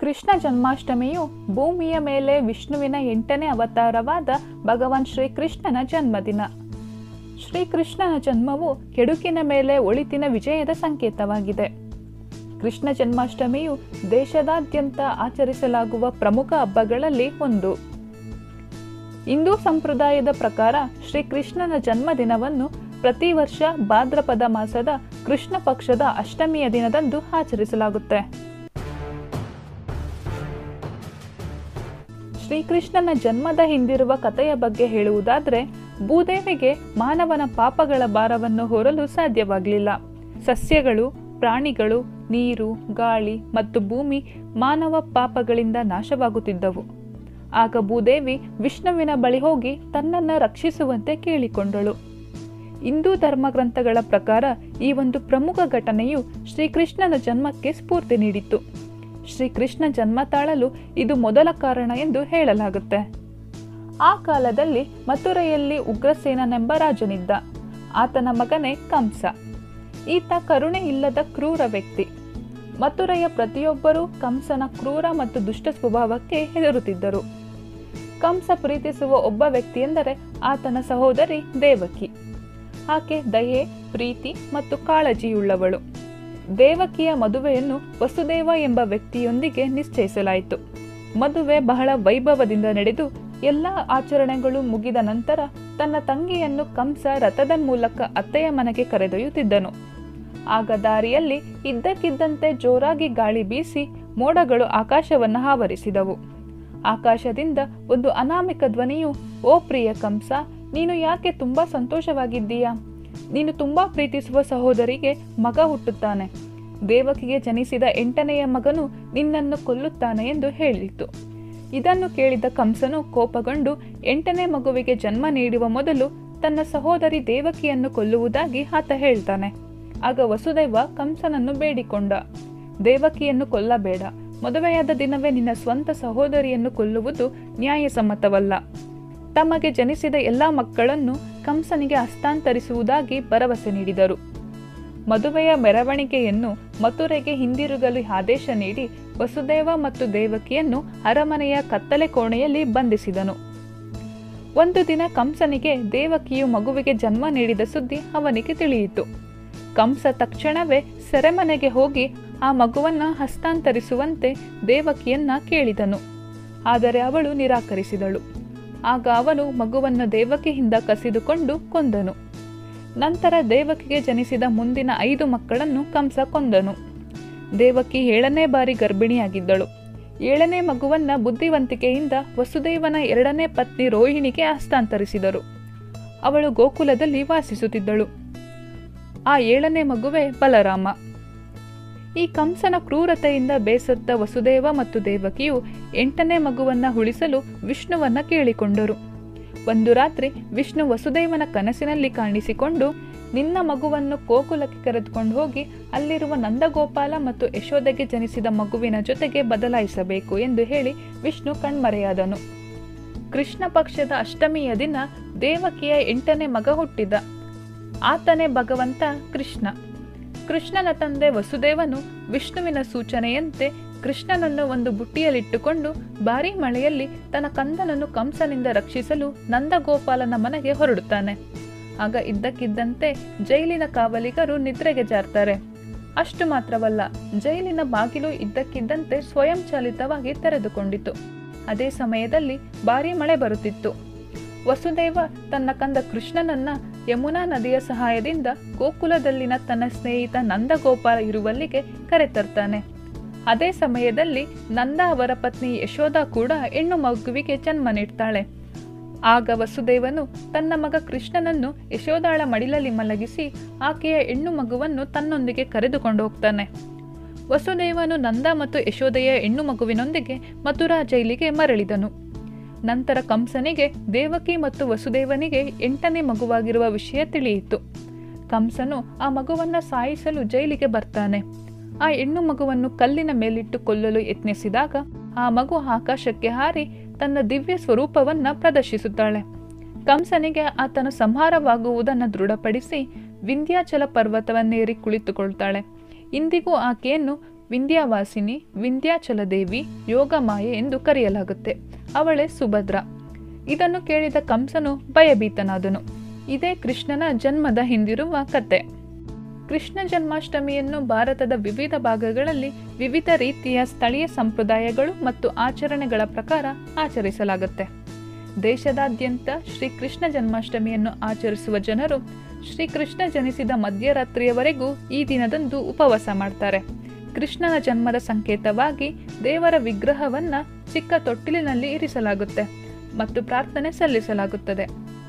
ಕೃಷ್ಣ ಜನ್ಮಾಷ್ಟಮಿಯು ಭೂಮಿಯ ಮೇಲೆ ವಿಷ್ಣುವಿನ ಎಂಟನೇ ಅವತಾರವಾದ ಭಗವಾನ್ ಶ್ರೀಕೃಷ್ಣನ ಜನ್ಮದಿನ ಶ್ರೀಕೃಷ್ಣನ ಜನ್ಮವು ಕೆಡುಕಿನ ಮೇಲೆ ಒಳಿತಿನ ವಿಜಯದ ಸಂಕೇತವಾಗಿದೆ ಕೃಷ್ಣ ಜನ್ಮಾಷ್ಟಮಿಯು ದೇಶದಾದ್ಯಂತ ಆಚರಿಸಲಾಗುವ ಪ್ರಮುಖ ಹಬ್ಬಗಳಲ್ಲಿ ಒಂದು ಹಿಂದೂ ಸಂಪ್ರದಾಯದ ಪ್ರಕಾರ ಶ್ರೀಕೃಷ್ಣನ ಜನ್ಮದಿನವನ್ನು ಪ್ರತಿ ವರ್ಷ ಭಾದ್ರಪದ ಮಾಸದ ಕೃಷ್ಣ ಪಕ್ಷದ ಅಷ್ಟಮಿಯ ದಿನದಂದು ಆಚರಿಸಲಾಗುತ್ತೆ ಶ್ರೀಕೃಷ್ಣನ ಜನ್ಮದ ಹಿಂದಿರುವ ಕಥೆಯ ಬಗ್ಗೆ ಹೇಳುವುದಾದರೆ ಭೂದೇವಿಗೆ ಮಾನವನ ಪಾಪಗಳ ಭಾರವನ್ನು ಹೊರಲು ಸಾಧ್ಯವಾಗಲಿಲ್ಲ ಸಸ್ಯಗಳು ಪ್ರಾಣಿಗಳು ನೀರು ಗಾಳಿ ಮತ್ತು ಭೂಮಿ ಮಾನವ ಪಾಪಗಳಿಂದ ನಾಶವಾಗುತ್ತಿದ್ದವು ಆಗ ಭೂದೇವಿ ವಿಷ್ಣುವಿನ ಬಳಿ ಹೋಗಿ ತನ್ನನ್ನು ರಕ್ಷಿಸುವಂತೆ ಕೇಳಿಕೊಂಡಳು ಹಿಂದೂ ಧರ್ಮಗ್ರಂಥಗಳ ಪ್ರಕಾರ ಈ ಒಂದು ಪ್ರಮುಖ ಘಟನೆಯು ಶ್ರೀಕೃಷ್ಣನ ಜನ್ಮಕ್ಕೆ ಸ್ಫೂರ್ತಿ ನೀಡಿತು ಶ್ರೀಕೃಷ್ಣ ಜನ್ಮ ತಾಳಲು ಇದು ಮೊದಲ ಕಾರಣ ಎಂದು ಹೇಳಲಾಗುತ್ತೆ ಆ ಕಾಲದಲ್ಲಿ ಮಥುರೆಯಲ್ಲಿ ಉಗ್ರಸೇನನೆಂಬ ರಾಜನಿದ್ದ ಆತನ ಮಗನೇ ಕಂಸ ಈತ ಕರುಣೆ ಇಲ್ಲದ ಕ್ರೂರ ವ್ಯಕ್ತಿ ಮಥುರೆಯ ಪ್ರತಿಯೊಬ್ಬರೂ ಕಂಸನ ಕ್ರೂರ ಮತ್ತು ದುಷ್ಟ ಸ್ವಭಾವಕ್ಕೆ ಹೆದರುತ್ತಿದ್ದರು ಕಂಸ ಪ್ರೀತಿಸುವ ಒಬ್ಬ ವ್ಯಕ್ತಿಯೆಂದರೆ ಆತನ ಸಹೋದರಿ ದೇವಕಿ ಆಕೆ ದಯೆ ಪ್ರೀತಿ ಮತ್ತು ಕಾಳಜಿಯುಳ್ಳವಳು ದೇವಕಿಯ ಮದುವೆಯನ್ನು ವಸುದೇವ ಎಂಬ ವ್ಯಕ್ತಿಯೊಂದಿಗೆ ನಿಶ್ಚಯಿಸಲಾಯಿತು ಮದುವೆ ಬಹಳ ವೈಭವದಿಂದ ನಡೆದು ಎಲ್ಲ ಆಚರಣೆಗಳು ಮುಗಿದ ನಂತರ ತನ್ನ ತಂಗಿಯನ್ನು ಕಂಸ ರಥದ ಮೂಲಕ ಅತ್ತೆಯ ಮನೆಗೆ ಕರೆದೊಯ್ಯುತ್ತಿದ್ದನು ಆಗ ದಾರಿಯಲ್ಲಿ ಇದ್ದಕ್ಕಿದ್ದಂತೆ ಜೋರಾಗಿ ಗಾಳಿ ಬೀಸಿ ಮೋಡಗಳು ಆಕಾಶವನ್ನು ಆವರಿಸಿದವು ಆಕಾಶದಿಂದ ಒಂದು ಅನಾಮಿಕ ಧ್ವನಿಯು ಓ ಪ್ರಿಯ ಕಂಸ ನೀನು ಯಾಕೆ ತುಂಬಾ ಸಂತೋಷವಾಗಿದ್ದೀಯಾ ನೀನು ತುಂಬಾ ಪ್ರೀತಿಸುವ ಸಹೋದರಿಗೆ ಮಗ ಹುಟ್ಟುತ್ತಾನೆ ದೇವಕಿಗೆ ಜನಿಸಿದ ಎಂಟನೆಯ ಮಗನು ನಿನ್ನನ್ನು ಕೊಲ್ಲುತ್ತಾನೆ ಎಂದು ಹೇಳಿತು ಇದನ್ನು ಕೇಳಿದ ಕಂಸನು ಕೋಪಗೊಂಡು ಎಂಟನೇ ಮಗುವಿಗೆ ಜನ್ಮ ನೀಡುವ ಮೊದಲು ತನ್ನ ಸಹೋದರಿ ದೇವಕಿಯನ್ನು ಕೊಲ್ಲುವುದಾಗಿ ಆತ ಹೇಳ್ತಾನೆ ಆಗ ವಸುದೇವ ಕಂಸನನ್ನು ಬೇಡಿಕೊಂಡ ದೇವಕಿಯನ್ನು ಕೊಲ್ಲಬೇಡ ಮದುವೆಯಾದ ದಿನವೇ ನಿನ್ನ ಸ್ವಂತ ಸಹೋದರಿಯನ್ನು ಕೊಲ್ಲುವುದು ನ್ಯಾಯಸಮ್ಮತವಲ್ಲ ತಮಗೆ ಜನಿಸಿದ ಎಲ್ಲ ಮಕ್ಕಳನ್ನು ಕಂಸನಿಗೆ ಹಸ್ತಾಂತರಿಸುವುದಾಗಿ ಭರವಸೆ ನೀಡಿದರು ಮದುವೆಯ ಮೆರವಣಿಗೆಯನ್ನು ಮಥುರೆಗೆ ಹಿಂದಿರುಗಲು ಆದೇಶ ನೀಡಿ ವಸುದೇವ ಮತ್ತು ದೇವಕಿಯನ್ನು ಅರಮನೆಯ ಕತ್ತಲೆ ಕೋಣೆಯಲ್ಲಿ ಬಂಧಿಸಿದನು ಒಂದು ದಿನ ಕಂಸನಿಗೆ ದೇವಕಿಯು ಮಗುವಿಗೆ ಜನ್ಮ ನೀಡಿದ ಸುದ್ದಿ ಅವನಿಗೆ ತಿಳಿಯಿತು ಕಂಸ ತಕ್ಷಣವೇ ಸೆರೆಮನೆಗೆ ಹೋಗಿ ಆ ಮಗುವನ್ನ ಹಸ್ತಾಂತರಿಸುವಂತೆ ದೇವಕಿಯನ್ನ ಕೇಳಿದನು ಆದರೆ ಅವಳು ನಿರಾಕರಿಸಿದಳು ಆಗ ಅವನು ಮಗುವನ್ನು ದೇವಕಿಯಿಂದ ಕಸಿದುಕೊಂಡು ಕೊಂದನು ನಂತರ ದೇವಕಿಗೆ ಜನಿಸಿದ ಮುಂದಿನ ಐದು ಮಕ್ಕಳನ್ನು ಕಂಸ ಕೊಂದನು ದೇವಕಿ ಏಳನೇ ಬಾರಿ ಗರ್ಭಿಣಿಯಾಗಿದ್ದಳು ಏಳನೇ ಮಗುವನ್ನ ಬುದ್ಧಿವಂತಿಕೆಯಿಂದ ವಸುದೇವನ ಎರಡನೇ ಪತ್ನಿ ರೋಹಿಣಿಗೆ ಹಸ್ತಾಂತರಿಸಿದರು ಅವಳು ಗೋಕುಲದಲ್ಲಿ ವಾಸಿಸುತ್ತಿದ್ದಳು ಆ ಏಳನೇ ಮಗುವೆ ಬಲರಾಮ ಈ ಕಂಸನ ಕ್ರೂರತೆಯಿಂದ ಬೇಸತ್ತ ವಸುದೇವ ಮತ್ತು ದೇವಕಿಯು ಎಂಟನೇ ಮಗುವನ್ನ ಉಳಿಸಲು ವಿಷ್ಣುವನ್ನ ಕೇಳಿಕೊಂಡರು ಒಂದು ರಾತ್ರಿ ವಿಷ್ಣು ವಸುದೇವನ ಕನಸಿನಲ್ಲಿ ಕಾಣಿಸಿಕೊಂಡು ನಿನ್ನ ಮಗುವನ್ನು ಗೋಕುಲಕ್ಕೆ ಕರೆದುಕೊಂಡು ಹೋಗಿ ಅಲ್ಲಿರುವ ನಂದಗೋಪಾಲ ಮತ್ತು ಯಶೋದೆಗೆ ಜನಿಸಿದ ಮಗುವಿನ ಜೊತೆಗೆ ಬದಲಾಯಿಸಬೇಕು ಎಂದು ಹೇಳಿ ವಿಷ್ಣು ಕಣ್ಮರೆಯಾದನು ಕೃಷ್ಣ ಪಕ್ಷದ ಅಷ್ಟಮಿಯ ದಿನ ದೇವಕಿಯ ಎಂಟನೇ ಮಗ ಹುಟ್ಟಿದ ಆತನೇ ಭಗವಂತ ಕೃಷ್ಣ ಕೃಷ್ಣನ ತಂದೆ ವಸುದೇವನು ವಿಷ್ಣುವಿನ ಸೂಚನೆಯಂತೆ ಕೃಷ್ಣನನ್ನು ಒಂದು ಬುಟ್ಟಿಯಲ್ಲಿಟ್ಟುಕೊಂಡು ಭಾರೀ ಮಳೆಯಲ್ಲಿ ತನ್ನ ಕಂದನನ್ನು ಕಂಸನಿಂದ ರಕ್ಷಿಸಲು ನಂದಗೋಪಾಲನ ಮನೆಗೆ ಹೊರಡುತ್ತಾನೆ ಆಗ ಇದ್ದಕ್ಕಿದ್ದಂತೆ ಜೈಲಿನ ಕಾವಲಿಗರು ನಿದ್ರೆಗೆ ಜಾರ್ತಾರೆ ಅಷ್ಟು ಮಾತ್ರವಲ್ಲ ಜೈಲಿನ ಬಾಗಿಲು ಇದ್ದಕ್ಕಿದ್ದಂತೆ ಸ್ವಯಂಚಾಲಿತವಾಗಿ ತೆರೆದುಕೊಂಡಿತು ಅದೇ ಸಮಯದಲ್ಲಿ ಭಾರೀ ಮಳೆ ಬರುತ್ತಿತ್ತು ವಸುದೇವ ತನ್ನ ಕಂದ ಕೃಷ್ಣನನ್ನ ಯಮುನಾ ನದಿಯ ಸಹಾಯದಿಂದ ಗೋಕುಲದಲ್ಲಿನ ತನ್ನ ಸ್ನೇಹಿತ ನಂದಗೋಪಾಲ ಇರುವಲ್ಲಿಗೆ ಕರೆತರ್ತಾನೆ ಅದೇ ಸಮಯದಲ್ಲಿ ನಂದ ಅವರ ಪತ್ನಿ ಯಶೋಧ ಕೂಡ ಹೆಣ್ಣು ಮಗುವಿಗೆ ಜನ್ಮ ನೀಡ್ತಾಳೆ ಆಗ ವಸುದೇವನು ತನ್ನ ಮಗ ಕೃಷ್ಣನನ್ನು ಯಶೋದಾಳ ಮಡಿಲಲ್ಲಿ ಮಲಗಿಸಿ ಆಕೆಯ ಹೆಣ್ಣು ಮಗುವನ್ನು ತನ್ನೊಂದಿಗೆ ಕರೆದುಕೊಂಡು ಹೋಗ್ತಾನೆ ವಸುದೇವನು ನಂದ ಮತ್ತು ಯಶೋದೆಯ ಹೆಣ್ಣು ಮಗುವಿನೊಂದಿಗೆ ಮಥುರಾ ಜೈಲಿಗೆ ಮರಳಿದನು ನಂತರ ಕಂಸನಿಗೆ ದೇವಕಿ ಮತ್ತು ವಸುದೇವನಿಗೆ ಎಂಟನೇ ಮಗುವಾಗಿರುವ ವಿಷಯ ತಿಳಿಯಿತು ಕಂಸನು ಆ ಮಗುವನ್ನ ಸಾಯಿಸಲು ಜೈಲಿಗೆ ಬರ್ತಾನೆ ಆ ಹೆಣ್ಣು ಮಗುವನ್ನು ಕಲ್ಲಿನ ಮೇಲಿಟ್ಟು ಕೊಲ್ಲಲು ಯತ್ನಿಸಿದಾಗ ಆ ಮಗು ಆಕಾಶಕ್ಕೆ ಹಾರಿ ತನ್ನ ದಿವ್ಯ ಸ್ವರೂಪವನ್ನ ಪ್ರದರ್ಶಿಸುತ್ತಾಳೆ ಕಂಸನಿಗೆ ಆತನ ಸಂಹಾರವಾಗುವುದನ್ನು ದೃಢಪಡಿಸಿ ವಿಂಧ್ಯಾಚಲ ಪರ್ವತವನ್ನೇರಿ ಕುಳಿತುಕೊಳ್ತಾಳೆ ಇಂದಿಗೂ ಆಕೆಯನ್ನು ವಿಂಧ್ಯಾವಾಸಿನಿ ವಿಂಧ್ಯಾಚಲದೇವಿ ಯೋಗಮಾಯೆ ಎಂದು ಕರೆಯಲಾಗುತ್ತೆ ಅವಳೇ ಸುಭದ್ರ ಇದನ್ನು ಕೇಳಿದ ಕಂಸನು ಭಯಭೀತನಾದನು ಇದೇ ಕೃಷ್ಣನ ಜನ್ಮದ ಹಿಂದಿರುವ ಕತೆ ಕೃಷ್ಣ ಜನ್ಮಾಷ್ಟಮಿಯನ್ನು ಭಾರತದ ವಿವಿಧ ಭಾಗಗಳಲ್ಲಿ ವಿವಿಧ ರೀತಿಯ ಸ್ಥಳೀಯ ಸಂಪ್ರದಾಯಗಳು ಮತ್ತು ಆಚರಣೆಗಳ ಪ್ರಕಾರ ಆಚರಿಸಲಾಗುತ್ತೆ ದೇಶದಾದ್ಯಂತ ಶ್ರೀಕೃಷ್ಣ ಜನ್ಮಾಷ್ಟಮಿಯನ್ನು ಆಚರಿಸುವ ಜನರು ಶ್ರೀಕೃಷ್ಣ ಜನಿಸಿದ ಮಧ್ಯರಾತ್ರಿಯವರೆಗೂ ಈ ದಿನದಂದು ಉಪವಾಸ ಮಾಡ್ತಾರೆ ಕೃಷ್ಣನ ಜನ್ಮದ ಸಂಕೇತವಾಗಿ ದೇವರ ವಿಗ್ರಹವನ್ನ ಚಿಕ್ಕ ತೊಟ್ಟಿಲಿನಲ್ಲಿ ಇರಿಸಲಾಗುತ್ತೆ ಮತ್ತು ಪ್ರಾರ್ಥನೆ ಸಲ್ಲಿಸಲಾಗುತ್ತದೆ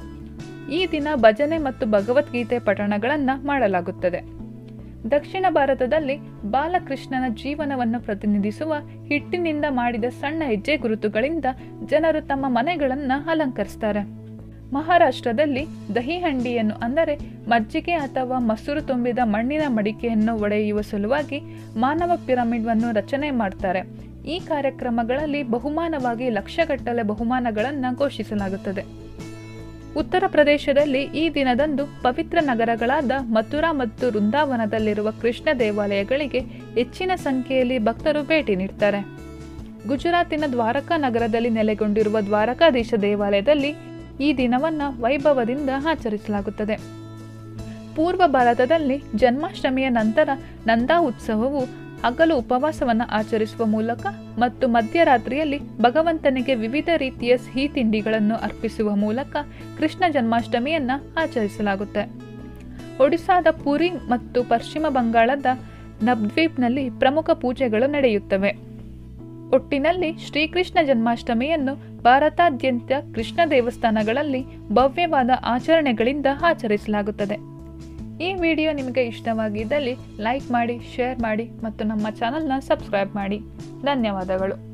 ಈ ದಿನ ಭಜನೆ ಮತ್ತು ಭಗವದ್ಗೀತೆ ಪಠಣಗಳನ್ನು ಮಾಡಲಾಗುತ್ತದೆ ದಕ್ಷಿಣ ಭಾರತದಲ್ಲಿ ಬಾಲಕೃಷ್ಣನ ಜೀವನವನ್ನು ಪ್ರತಿನಿಧಿಸುವ ಹಿಟ್ಟಿನಿಂದ ಮಾಡಿದ ಸಣ್ಣ ಹೆಜ್ಜೆ ಗುರುತುಗಳಿಂದ ಜನರು ತಮ್ಮ ಮನೆಗಳನ್ನು ಅಲಂಕರಿಸ್ತಾರೆ ಮಹಾರಾಷ್ಟ್ರದಲ್ಲಿ ದಹಿ ಹಂಡಿಯನ್ನು ಅಂದರೆ ಮಜ್ಜಿಗೆ ಅಥವಾ ಮೊಸರು ತುಂಬಿದ ಮಣ್ಣಿನ ಮಡಿಕೆಯನ್ನು ಒಡೆಯುವ ಸಲುವಾಗಿ ಮಾನವ ಪಿರಮಿಡ್ವನ್ನು ರಚನೆ ಮಾಡ್ತಾರೆ ಈ ಕಾರ್ಯಕ್ರಮಗಳಲ್ಲಿ ಬಹುಮಾನವಾಗಿ ಲಕ್ಷಗಟ್ಟಲೆ ಬಹುಮಾನಗಳನ್ನು ಘೋಷಿಸಲಾಗುತ್ತದೆ ಉತ್ತರ ಪ್ರದೇಶದಲ್ಲಿ ಈ ದಿನದಂದು ಪವಿತ್ರ ನಗರಗಳಾದ ಮಥುರಾ ಮತ್ತು ವೃಂದಾವನದಲ್ಲಿರುವ ಕೃಷ್ಣ ದೇವಾಲಯಗಳಿಗೆ ಹೆಚ್ಚಿನ ಸಂಖ್ಯೆಯಲ್ಲಿ ಭಕ್ತರು ಭೇಟಿ ನೀಡ್ತಾರೆ ಗುಜರಾತಿನ ದ್ವಾರಕಾ ನಗರದಲ್ಲಿ ನೆಲೆಗೊಂಡಿರುವ ದ್ವಾರಕಾಧೀಶ ದೇವಾಲಯದಲ್ಲಿ ಈ ದಿನವನ್ನು ವೈಭವದಿಂದ ಆಚರಿಸಲಾಗುತ್ತದೆ ಪೂರ್ವ ಭಾರತದಲ್ಲಿ ಜನ್ಮಾಷ್ಟಮಿಯ ನಂತರ ನಂದಾ ಉತ್ಸವವು ಹಗಲು ಉಪವಾಸವನ್ನು ಆಚರಿಸುವ ಮೂಲಕ ಮತ್ತು ಮಧ್ಯರಾತ್ರಿಯಲ್ಲಿ ಭಗವಂತನಿಗೆ ವಿವಿಧ ರೀತಿಯ ಸಿಹಿ ತಿಂಡಿಗಳನ್ನು ಅರ್ಪಿಸುವ ಮೂಲಕ ಕೃಷ್ಣ ಜನ್ಮಾಷ್ಟಮಿಯನ್ನು ಆಚರಿಸಲಾಗುತ್ತೆ ಒಡಿಶಾದ ಪುರಿ ಮತ್ತು ಪಶ್ಚಿಮ ಬಂಗಾಳದ ನಬ್ದ್ವೀಪ್ನಲ್ಲಿ ಪ್ರಮುಖ ಪೂಜೆಗಳು ನಡೆಯುತ್ತವೆ ಒಟ್ಟಿನಲ್ಲಿ ಶ್ರೀಕೃಷ್ಣ ಜನ್ಮಾಷ್ಟಮಿಯನ್ನು ಭಾರತಾದ್ಯಂತ ಕೃಷ್ಣ ದೇವಸ್ಥಾನಗಳಲ್ಲಿ ಭವ್ಯವಾದ ಆಚರಣೆಗಳಿಂದ ಆಚರಿಸಲಾಗುತ್ತದೆ ಈ ವಿಡಿಯೋ ನಿಮಗೆ ಇಷ್ಟವಾಗಿದ್ದಲ್ಲಿ ಲೈಕ್ ಮಾಡಿ ಶೇರ್ ಮಾಡಿ ಮತ್ತು ನಮ್ಮ ಚಾನಲ್ನ ಸಬ್ಸ್ಕ್ರೈಬ್ ಮಾಡಿ ಧನ್ಯವಾದಗಳು